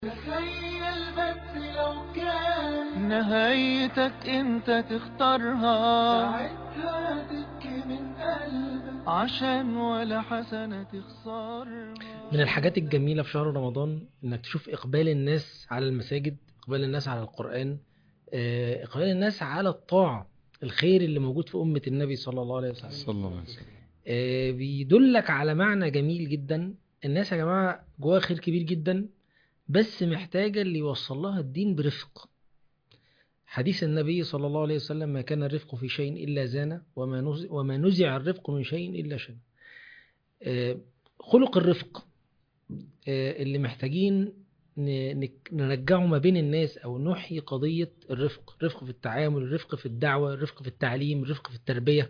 تخيل بس لو كان نهايتك انت تختارها ساعتها تبكي من قلبك عشان ولا حسنة تخسرها من الحاجات الجميلة في شهر رمضان انك تشوف اقبال الناس على المساجد اقبال الناس على القرآن آه، اقبال الناس على الطاعة الخير اللي موجود في أمة النبي صلى الله عليه وسلم صلى الله عليه وسلم آه، بيدلك على معنى جميل جدا الناس يا جماعة جواها خير كبير جدا بس محتاجة اللي يوصل لها الدين برفق حديث النبي صلى الله عليه وسلم ما كان الرفق في شيء إلا زانه وما نزع, وما نزع الرفق من شيء إلا شنه آه، خلق الرفق آه، اللي محتاجين ن- نك- نرجعه ما بين الناس أو نحيي قضية الرفق الرفق في التعامل الرفق في الدعوة الرفق في التعليم الرفق في التربية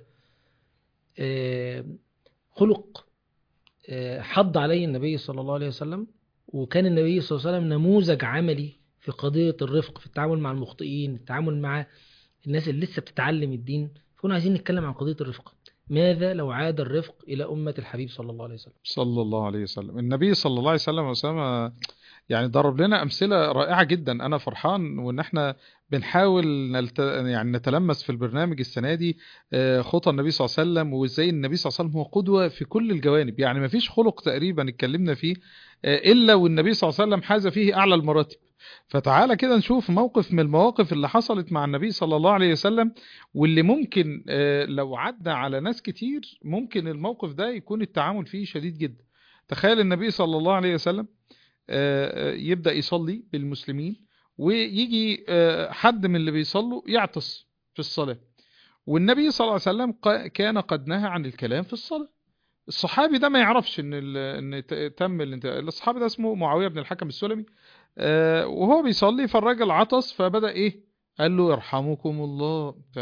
آه، خلق آه، حض عليه النبي صلى الله عليه وسلم وكان النبي صلى الله عليه وسلم نموذج عملي في قضية الرفق في التعامل مع المخطئين التعامل مع الناس اللي لسه بتتعلم الدين فكنا عايزين نتكلم عن قضية الرفق ماذا لو عاد الرفق إلى أمة الحبيب صلى الله عليه وسلم صلى الله عليه وسلم النبي صلى الله عليه وسلم أسامة يعني ضرب لنا أمثلة رائعة جدا أنا فرحان وإن احنا بنحاول نلت... يعني نتلمس في البرنامج السنة دي آه، خطى النبي صلى الله عليه وسلم وإزاي النبي صلى الله عليه وسلم هو قدوة في كل الجوانب يعني ما فيش خلق تقريبا اتكلمنا فيه آه، إلا والنبي صلى الله عليه وسلم حاز فيه أعلى المراتب فتعالى كده نشوف موقف من المواقف اللي حصلت مع النبي صلى الله عليه وسلم واللي ممكن آه، لو عدى على ناس كتير ممكن الموقف ده يكون التعامل فيه شديد جدا تخيل النبي صلى الله عليه وسلم آه، آه، يبدأ يصلي بالمسلمين ويجي آه، حد من اللي بيصلوا يعطس في الصلاة والنبي صلى الله عليه وسلم ق- كان قد نهى عن الكلام في الصلاة الصحابي ده ما يعرفش ان ال- ان ت- تم الانتهاء الصحابي ده اسمه معاوية بن الحكم السلمي آه، وهو بيصلي فالراجل عطس فبدأ ايه قال له يرحمكم الله ف...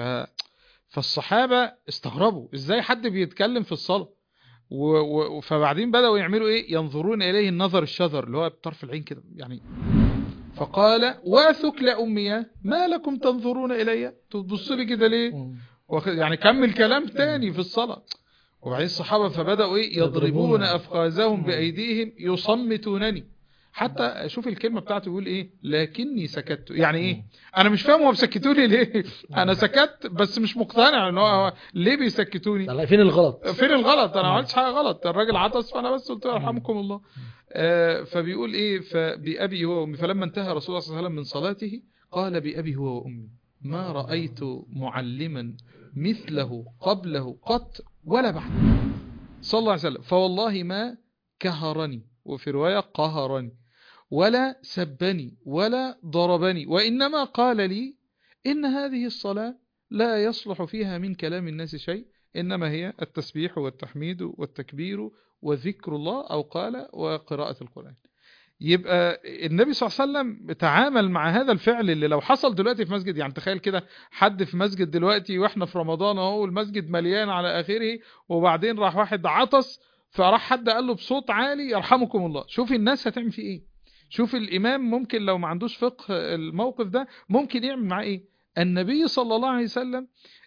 فالصحابة استغربوا ازاي حد بيتكلم في الصلاة و... و... فبعدين بدأوا يعملوا ايه ينظرون اليه النظر الشذر اللي هو بطرف العين كده يعني فقال واثك لأمي ما لكم تنظرون الي تبصوا لي كده ليه واخد- يعني كمل كلام تاني في الصلاة وبعدين الصحابة فبدأوا ايه يضربون يضربون. أفخاذهم بأيديهم يصمتونني حتى شوف الكلمة بتاعته يقول ايه لكني سكت يعني ايه انا مش فاهم هو بيسكتوني ليه انا سكت بس مش مقتنع ان هو ليه بيسكتوني طلع فين الغلط فين الغلط انا ما عملتش حاجه غلط الراجل عطس فانا بس قلت له يرحمكم الله آه فبيقول ايه فبأبي هو وامي فلما انتهى رسول الله صلى الله عليه وسلم من صلاته قال بأبي هو وامي ما رأيت معلما مثله قبله قط ولا بعد صلى الله عليه وسلم فوالله ما كهرني وفي رواية قهرني ولا سبني ولا ضربني وإنما قال لي إن هذه الصلاة لا يصلح فيها من كلام الناس شيء إنما هي التسبيح والتحميد والتكبير وذكر الله أو قال وقراءة القرآن يبقى النبي صلى الله عليه وسلم تعامل مع هذا الفعل اللي لو حصل دلوقتي في مسجد يعني تخيل كده حد في مسجد دلوقتي واحنا في رمضان اهو المسجد مليان على اخره وبعدين راح واحد عطس فراح حد قال له بصوت عالي يرحمكم الله شوف الناس هتعمل فيه ايه شوف الامام ممكن لو ما عندوش فقه الموقف ده ممكن يعمل معاه ايه النبي صلى الله عليه وسلم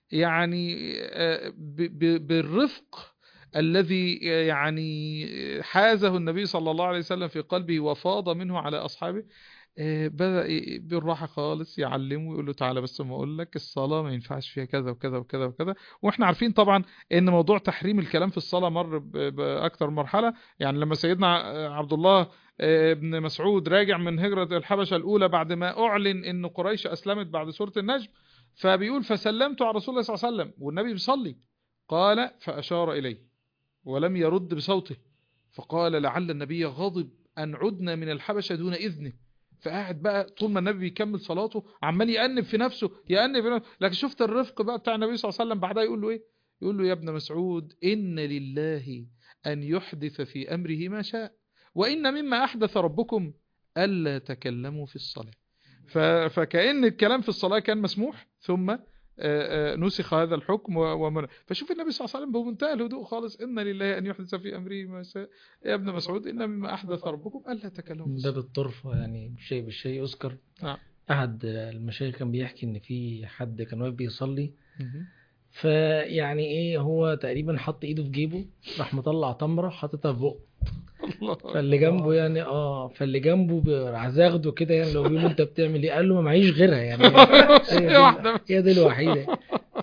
يعني آه، ب- ب- بالرفق الذي يعني حازه النبي صلى الله عليه وسلم في قلبه وفاض منه على أصحابه آه، بدأ ي- بالراحة خالص يعلمه ويقول له تعالى بس ما أقول لك الصلاة ما ينفعش فيها كذا وكذا وكذا وكذا وإحنا عارفين طبعا إن موضوع تحريم الكلام في الصلاة مر ب- بأكثر مرحلة يعني لما سيدنا آه، عبد الله آه، بن مسعود راجع من هجرة الحبشة الأولى بعد ما أعلن إن قريش أسلمت بعد سورة النجم فبيقول فسلمت على رسول الله صلى الله عليه وسلم والنبي بيصلي قال فأشار إليه ولم يرد بصوته فقال لعل النبي غضب أن عدنا من الحبشة دون إذنه فقاعد بقى طول ما النبي بيكمل صلاته عمال يأنب في نفسه يأنب في نفسه لكن شفت الرفق بقى بتاع النبي صلى الله عليه وسلم بعدها يقول له إيه يقول له يا ابن مسعود إن لله أن يحدث في أمره ما شاء وإن مما أحدث ربكم ألا تكلموا في الصلاة ف- فكأن الكلام في الصلاة كان مسموح ثم آه، آه، نسخ هذا الحكم و- ومن فشوف النبي صلى الله عليه وسلم بمنتهى الهدوء خالص إن لله أن يحدث في أمره ما شاء يا ابن مسعود إن مما أحدث ربكم ألا تكلموا في من الصلاة باب الطرفة يعني بالشيء بالشيء يذكر نعم. أحد المشايخ كان بيحكي إن في حد كان واقف بيصلي مهم. فيعني إيه هو تقريبا حط إيده في جيبه راح مطلع تمرة حاططها في بقه الله فاللي جنبه يعني اه فاللي جنبه ب- عايز ياخده كده يعني لو بيقول له انت بتعمل ايه قال له ما معيش غيرها يعني هي دي- هي واحدة بس. هي دي الوحيده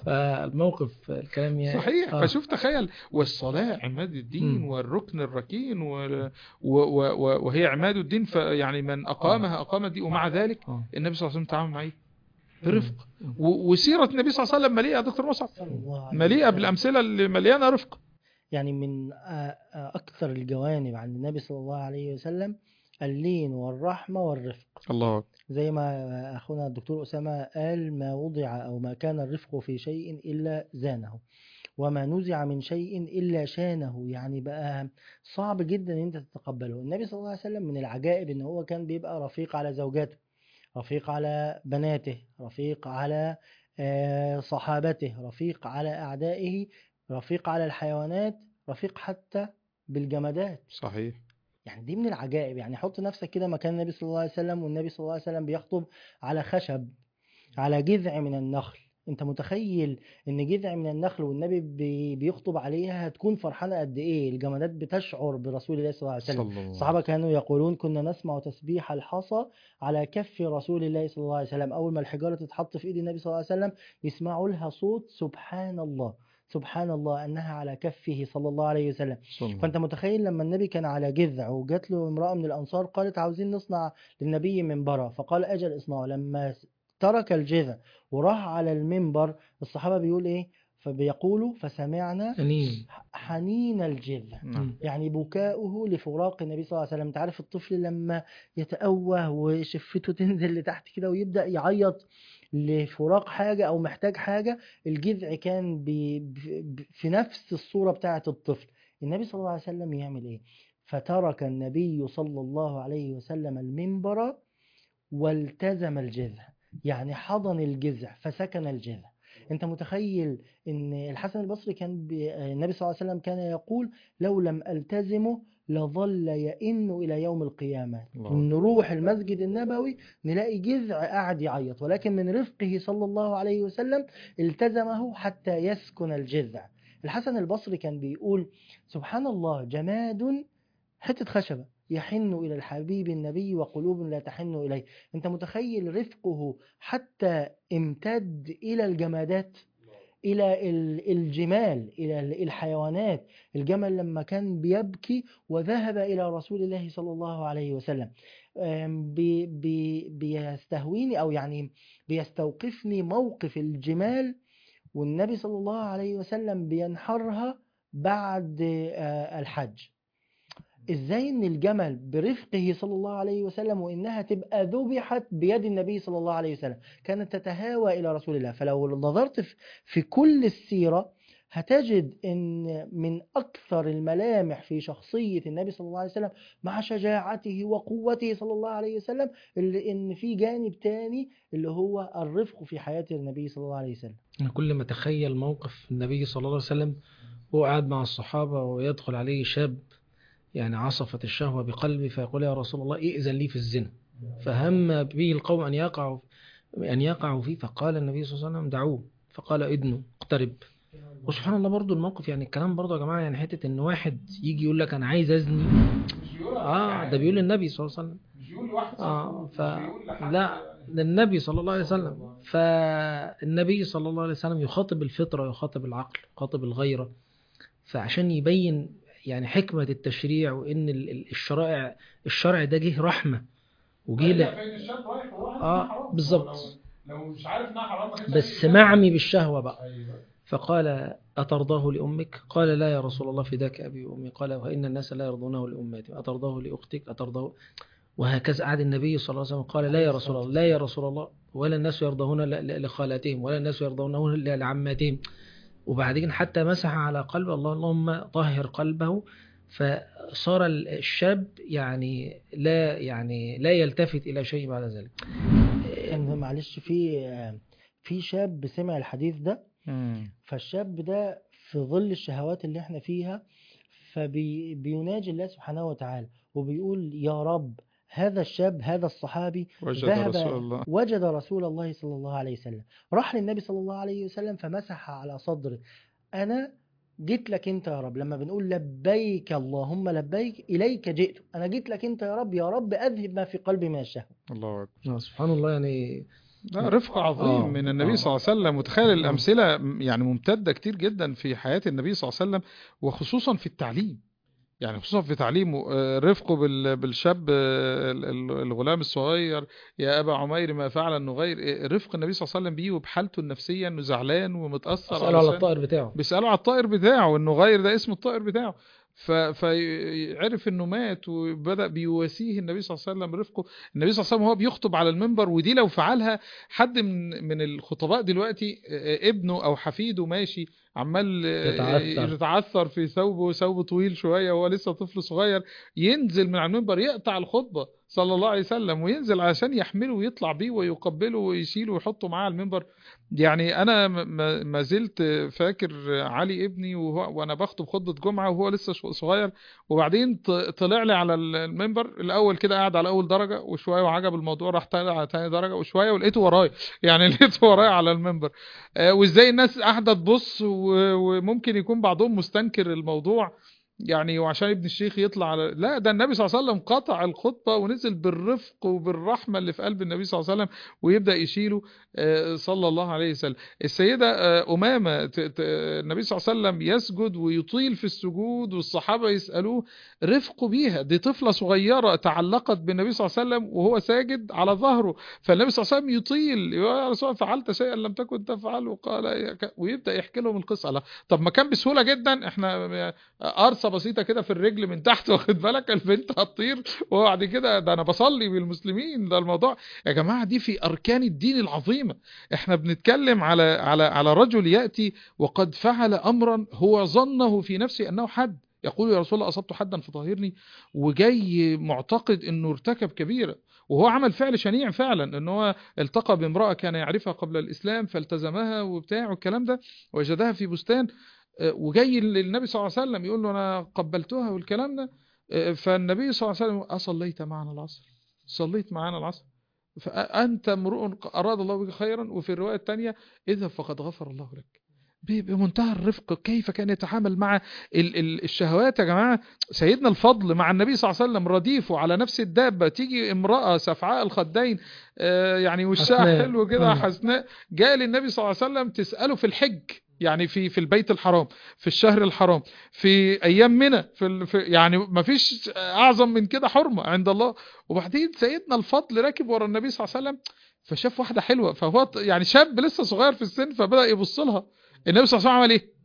فالموقف الكلام يعني صحيح آه. فشوف تخيل والصلاة عماد الدين مم. والركن الركين و... و... و... و... وهي عماد الدين فيعني من أقامها أقام الدين ومع ذلك آه. النبي صلى الله عليه وسلم تعامل معي برفق مم. و... وسيرة النبي صلى الله عليه وسلم مليئة يا دكتور مصعب صلى الله عليه مليئة وسلم. بالأمثلة اللي مليانة رفق يعني من آه، آه، أكثر الجوانب عند النبي صلى الله عليه وسلم اللين والرحمة والرفق الله زي ما أخونا الدكتور أسامة قال ما وضع أو ما كان الرفق في شيء إلا زانه وما نزع من شيء إلا شانه يعني بقى صعب جدا إن أنت تتقبله النبي صلى الله عليه وسلم من العجائب إن هو كان بيبقى رفيق على زوجاته رفيق على بناته رفيق على آه، صحابته رفيق على أعدائه رفيق على الحيوانات رفيق حتى بالجمادات صحيح يعني دي من العجائب يعني حط نفسك كده مكان النبي صلى الله عليه وسلم والنبي صلى الله عليه وسلم بيخطب على خشب على جذع من النخل انت متخيل ان جذع من النخل والنبي بي- بيخطب عليها هتكون فرحانه قد ايه الجمادات بتشعر برسول الله صلى الله عليه وسلم الله الصحابه كانوا يقولون كنا نسمع تسبيح الحصى على كف رسول الله صلى الله عليه وسلم اول ما الحجاره تتحط في ايد النبي صلى الله عليه وسلم يسمعوا لها صوت سبحان الله سبحان الله انها على كفه صلى الله عليه وسلم فانت متخيل لما النبي كان على جذع وجات له امراه من الانصار قالت عاوزين نصنع للنبي منبرا فقال اجل اصنعه لما ترك الجذع وراح على المنبر الصحابه بيقول ايه فبيقولوا فسمعنا أنين حنين الجذع نعم. يعني بكاؤه لفراق النبي صلى الله عليه وسلم انت عارف الطفل لما يتأوه وشفته تنزل لتحت كده ويبدأ يعيط لفراق حاجة أو محتاج حاجة الجذع كان بي بي- في نفس الصورة بتاعة الطفل النبي صلى الله عليه وسلم يعمل إيه فترك النبي صلى الله عليه وسلم المنبر والتزم الجذع يعني حضن الجذع فسكن الجذع انت متخيل ان الحسن البصري كان بي... النبي صلى الله عليه وسلم كان يقول لو لم التزمه لظل يئن الى يوم القيامه الله. نروح المسجد النبوي نلاقي جذع قاعد يعيط ولكن من رفقه صلى الله عليه وسلم التزمه حتى يسكن الجذع الحسن البصري كان بيقول سبحان الله جماد حته خشبه يحن الى الحبيب النبي وقلوب لا تحن اليه انت متخيل رفقه حتى امتد الى الجمادات الى ال- الجمال الى ال- الحيوانات الجمل لما كان بيبكي وذهب الى رسول الله صلى الله عليه وسلم أم بي بي بيستهويني او يعني بيستوقفني موقف الجمال والنبي صلى الله عليه وسلم بينحرها بعد آه، الحج ازاي ان الجمل برفقه صلى الله عليه وسلم وانها تبقى ذبحت بيد النبي صلى الله عليه وسلم كانت تتهاوى الى رسول الله فلو نظرت في- في كل السيره هتجد ان من اكثر الملامح في شخصيه النبي صلى الله عليه وسلم مع شجاعته وقوته صلى الله عليه وسلم اللي ان في جانب تاني اللي هو الرفق في حياه النبي صلى الله عليه وسلم أنا كل ما أتخيل موقف النبي صلى الله عليه وسلم وهو قاعد مع الصحابة ويدخل عليه شاب يعني عصفت الشهوة بقلبي فيقول يا رسول الله ائذن لي في الزنا فهم به القوم أن يقعوا أن يقعوا فيه فقال النبي صلى الله عليه وسلم دعوه فقال ادنوا اقترب وسبحان الله برضو الموقف يعني الكلام برضو يا جماعة يعني حتة إن واحد يجي يقول لك أنا عايز أزني آه ده بيقول للنبي صلى الله عليه وسلم اه ف لا للنبي صلى الله عليه وسلم فالنبي صلى الله عليه وسلم يخاطب الفطرة يخاطب العقل يخاطب الغيرة فعشان يبين يعني حكمة التشريع وإن ال- ال- الشرائع الشرع ده جه رحمة وجه ل... اه بالظبط لو مش عارف انها حرام بس معمي بالشهوة بقى فقال أترضاه لأمك قال لا يا رسول الله فداك أبي وأمي قال وإن الناس لا يرضونه لأمتهم أترضاه لأختك أترضاه وهكذا قعد النبي صلى الله عليه وسلم قال لا يا رسول الله لا يا رسول الله ولا الناس يرضون ل- ل- لخالاتهم ولا الناس يرضونه ل- لعماتهم وبعدين حتى مسح على قلبه الله اللهم طهر قلبه فصار ال- الشاب يعني لا يعني لا يلتفت إلى شيء بعد ذلك كان معلش في في شاب سمع الحديث ده فالشاب ده في ظل الشهوات اللي احنا فيها فبيناجي الله سبحانه وتعالى وبيقول يا رب هذا الشاب هذا الصحابي وجد ذهب رسول الله وجد رسول الله صلى الله عليه وسلم راح للنبي صلى الله عليه وسلم فمسح على صدره أنا جيت لك انت يا رب لما بنقول لبيك اللهم لبيك اليك جئت انا جيت لك انت يا رب يا رب اذهب ما في قلبي من الشهوه الله أكبر آه، سبحان الله يعني لا رفق عظيم آه، من النبي آه. صلى الله عليه وسلم وتخيل الأمثلة يعني ممتدة كتير جدا في حياة النبي صلى الله عليه وسلم وخصوصا في التعليم يعني خصوصا في تعليمه آه، رفقه بال- بالشاب آه، ال- ال- الغلام الصغير يا أبا عمير ما فعل النغير آه، رفق النبي صلى الله عليه وسلم بيه وبحالته النفسية إنه زعلان ومتأثر اسأله على علشان- الطائر بتاعه بيسألوا على الطائر بتاعه النغير ده اسم الطائر بتاعه ف... فعرف انه مات وبدا بيواسيه النبي صلى الله عليه وسلم رفقه النبي صلى الله عليه وسلم وهو بيخطب على المنبر ودي لو فعلها حد من من الخطباء دلوقتي آه، ابنه او حفيده ماشي عمال آه، يتعثر. يتعثر في ثوبه ثوبه طويل شويه وهو لسه طفل صغير ينزل من على المنبر يقطع الخطبه صلى الله عليه وسلم وينزل عشان يحمله ويطلع بيه ويقبله ويشيله ويحطه معاه على المنبر يعني انا م- ما ما زلت فاكر علي ابني وهو وانا بخطب خطبه جمعه وهو لسه شو- صغير وبعدين ط- طلع لي على ال- المنبر الاول كده قاعد على اول درجه وشويه وعجب الموضوع راح طالع على تاني درجه وشويه ولقيته ورايا يعني لقيته ورايا على المنبر آه، وازاي الناس قاعده تبص و- وممكن يكون بعضهم مستنكر الموضوع يعني وعشان ابن الشيخ يطلع على لا ده النبي صلى الله عليه وسلم قطع الخطبه ونزل بالرفق وبالرحمه اللي في قلب النبي صلى الله عليه وسلم ويبدا يشيله آه، صلى الله عليه وسلم السيدة آه، أمامة ت- ت- النبي صلى الله عليه وسلم يسجد ويطيل في السجود والصحابة يسألوه رفقوا بيها دي طفلة صغيرة تعلقت بالنبي صلى الله عليه وسلم وهو ساجد على ظهره فالنبي صلى الله عليه وسلم يطيل يا رسول الله فعلت شيئا لم تكن تفعله قال يا ك- ويبدأ يحكي لهم القصة لا طب ما كان بسهولة جدا احنا قرصة بسيطة كده في الرجل من تحت واخد بالك البنت هتطير وبعد كده ده انا بصلي بالمسلمين ده الموضوع يا جماعة دي في أركان الدين العظيمة احنا بنتكلم على على على رجل يأتي وقد فعل أمرا هو ظنه في نفسه أنه حد يقول يا رسول الله أصبت حدا فطهرني وجاي معتقد أنه ارتكب كبيرة وهو عمل فعل شنيع فعلا ان هو التقى بامرأة كان يعرفها قبل الإسلام فالتزمها وبتاع والكلام ده وجدها في بستان آه، وجاي للنبي صلى الله عليه وسلم يقول له أنا قبلتها والكلام ده آه، فالنبي صلى الله عليه وسلم أصليت معنا العصر صليت معنا العصر فأنت امرؤ أراد الله بك خيرا وفي الرواية الثانية اذهب فقد غفر الله لك ب- بمنتهى الرفق كيف كان يتعامل مع ال- ال- الشهوات يا جماعة سيدنا الفضل مع النبي صلى الله عليه وسلم رديفه على نفس الدابة تيجي امرأة سفعاء الخدين آه، يعني وشها حسناء. حلو كده آه. حسناء جاء للنبي صلى الله عليه وسلم تسأله في الحج يعني في في البيت الحرام في الشهر الحرام في ايام منى في, ال- في يعني ما فيش اعظم من كده حرمه عند الله وبعدين سيدنا الفضل راكب ورا النبي صلى الله عليه وسلم فشاف واحده حلوه فهو ط- يعني شاب لسه صغير في السن فبدا يبص لها النبي صلى الله عليه وسلم عمل ايه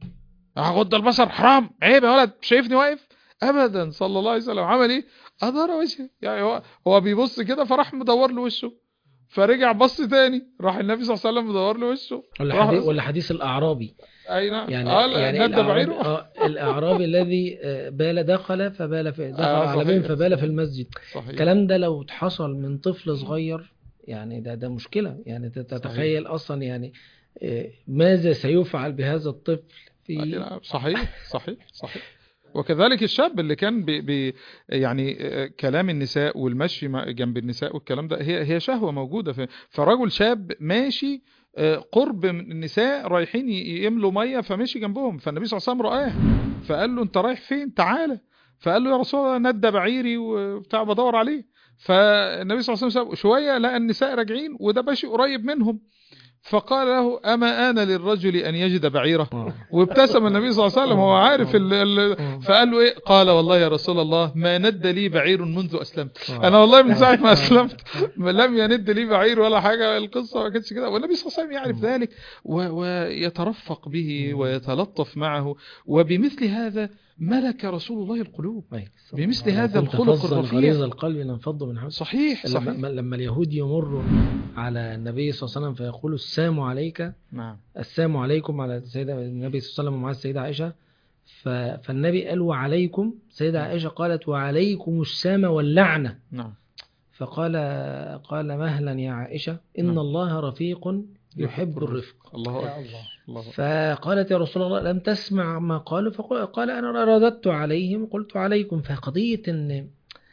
غض البصر حرام عيب يا ولد شايفني واقف ابدا صلى الله عليه وسلم عمل ايه ادار وجهه يعني هو هو بيبص كده فراح مدور له وشه فرجع بص تاني راح النبي صلى الله عليه وسلم مدور له وشه ولا راح حديث ولا حديث الأعرابي اي نعم يعني آه يعني ندى الأعرابي, بعيره آه الأعرابي الذي آه، بال دخل فبال في دخل آه، على صحيح. بين فبال في المسجد صحيح الكلام ده لو حصل من طفل صغير يعني ده ده مشكلة يعني تت- تتخيل أصلا يعني آه، ماذا سيفعل بهذا الطفل أي في نعم، صحيح صحيح صحيح وكذلك الشاب اللي كان بي بي يعني آه، كلام النساء والمشي مع- جنب النساء والكلام ده هي هي شهوة موجودة في فرجل شاب ماشي آه، قرب من النساء رايحين ي- يملوا ميه فمشي جنبهم فالنبي صلى الله عليه وسلم رآه فقال له انت رايح فين تعالى فقال له يا رسول الله ندى بعيري وبتاع بدور عليه فالنبي صلى الله عليه وسلم شويه لقى النساء راجعين وده ماشي قريب منهم فقال له اما ان للرجل ان يجد بعيره آه. وابتسم النبي صلى الله عليه وسلم هو عارف ال ال آه. فقال له ايه قال والله يا رسول الله ما ند لي بعير منذ اسلمت آه. انا والله من ساعه ما اسلمت لم يند لي بعير ولا حاجه القصه ما كانتش كده والنبي صلى الله عليه وسلم يعرف ذلك و- ويترفق به ويتلطف معه وبمثل هذا ملك رسول الله القلوب أيوة. بمثل هذا كنت الخلق فظا الرفيع. غليظ القلب لانفض من حولك صحيح صحيح لما, لما اليهود يمروا على النبي صلى الله عليه وسلم فيقولوا السلام عليك نعم السلام عليكم على السيدة النبي صلى الله عليه وسلم ومع السيدة عائشة ف... فالنبي قال وعليكم سيدة عائشة قالت وعليكم السام واللعنة نعم فقال قال مهلا يا عائشة إن نعم. الله رفيق يحب الرفق الله يا أكبر الله الله أكبر. فقالت يا رسول الله لم تسمع ما قالوا فقال أنا رددت عليهم قلت عليكم فقضية أن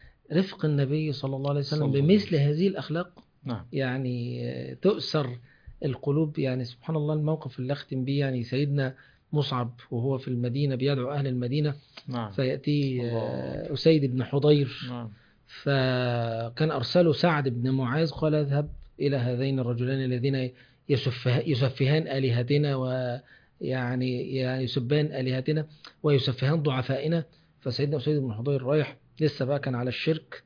رفق النبي صلى الله عليه صلى وسلم الله عليه بمثل هذه الأخلاق نعم يعني تؤثر القلوب يعني سبحان الله الموقف اللي أختم بيه يعني سيدنا مصعب وهو في المدينة بيدعو أهل المدينة نعم فيأتي الله. آه، أسيد بن حضير نعم فكان أرسله سعد بن معاذ قال اذهب إلى هذين الرجلين الذين يسفه يسفهان آلهتنا ويعني يعني يسبان آلهتنا ويسفهان ضعفائنا فسيدنا أسيد بن حضير رايح لسه بقى كان على الشرك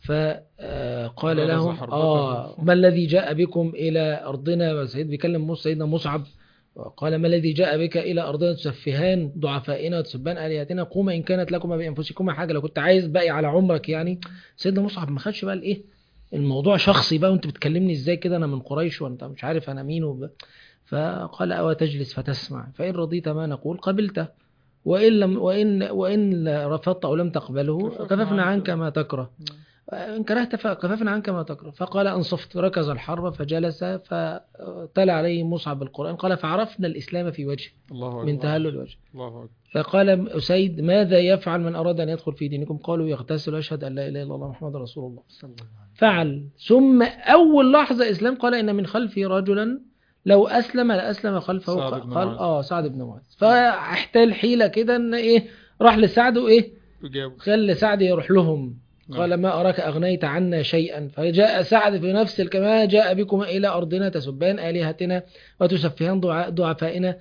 فقال غرز لهم حربته. آه ما الذي جاء بكم إلى أرضنا وسيد بيكلم موسى سيدنا مصعب قال ما الذي جاء بك إلى أرضنا تسفهان ضعفائنا وتسبان آلهتنا قوما إن كانت لكما بأنفسكما حاجة لو كنت عايز باقي على عمرك يعني سيدنا مصعب ما خدش بقى الإيه الموضوع شخصي بقى وانت بتكلمني ازاي كده انا من قريش وانت مش عارف انا مين وب... فقال او تجلس فتسمع فان رضيت ما نقول قبلته وان لم وان وان رفضت او لم تقبله كففنا كففنا عنك. عنك ما تكره إن كرهت فكففنا عنك ما تكره فقال أنصفت ركز الحرب فجلس فتلا عليه مصعب القرآن قال فعرفنا الإسلام في وجهه الله أكبر من تهلل الوجه الله أكبر فقال أسيد ماذا يفعل من أراد أن يدخل في دينكم قالوا يغتسل ويشهد أن لا إله إلا الله محمد رسول الله صلى الله عليه وسلم. فعل ثم أول لحظة إسلام قال إن من خلفي رجلا لو أسلم لأسلم خلفه سعد بن قال معاذ. آه سعد بن معاذ فاحتال حيلة كده إن إيه راح لسعد وإيه إجابة خلى سعد يروح لهم نعم. قال ما أراك أغنيت عنا شيئا فجاء سعد في نفس الكما جاء بكم إلى أرضنا تسبان آلهتنا وتسفهان ضع- ضعفائنا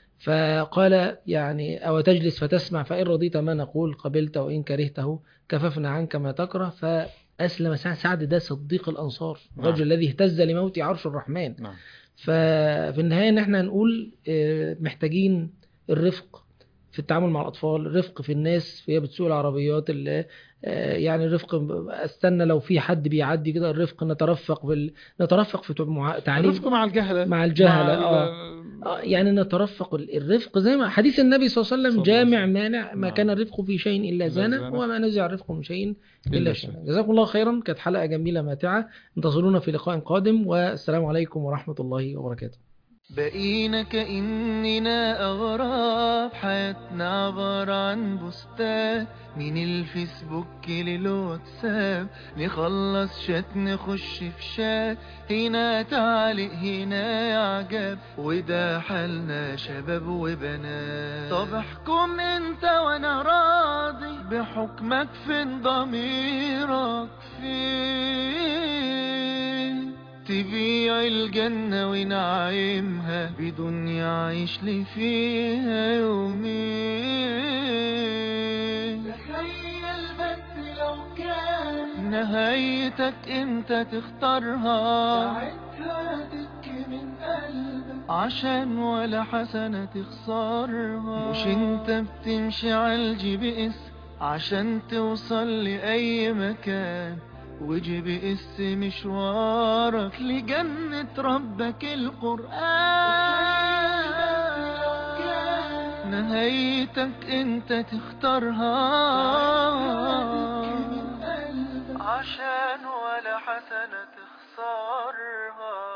فقال يعني أو تجلس فتسمع فإن رضيت ما نقول قبلت وإن كرهته كففنا عنك ما تكره فأسلم سعد سعد ده صديق الأنصار نعم. الرجل الذي اهتز لموت عرش الرحمن نعم ففي النهاية ان احنا هنقول آه، محتاجين الرفق في التعامل مع الأطفال الرفق في الناس وهي بتسوق العربيات اللي آه، يعني الرفق استنى لو في حد بيعدي كده الرفق نترفق بال... نترفق في مع- تعليم الرفق مع الجهلة مع الجهلة، ال- آه. آه، يعني نترفق ال- الرفق زي ما حديث النبي صلى الله عليه صلى وسلم الله عليه جامع وسلم. مانع ما نعم. كان الرفق في شيء إلا إلا زانه زانه. وما نزع الرفق من شيء إلا إلا شانه. شانه جزاكم الله خيرا كانت حلقة جميلة ماتعة انتظرونا في لقاء قادم والسلام عليكم ورحمة الله وبركاته بقينا كأننا أغراب حياتنا عبارة عن بوستات من الفيسبوك للواتساب نخلص شات نخش في شات هنا تعليق هنا إعجاب وده حالنا شباب وبنات طب احكم انت وانا راضي بحكمك فين ضميرك فين تبيع الجنة ونعيمها بدنيا عيش لي فيها يومين تخيل بس لو كان نهايتك انت تختارها ساعتها تبكي من قلبك عشان ولا حسنة تخسرها مش انت بتمشي على الجي بي اس عشان توصل لأي مكان وجي بي اس مشوارك لجنة ربك القرآن نهايتك انت تختارها عشان ولا حسنة تخسرها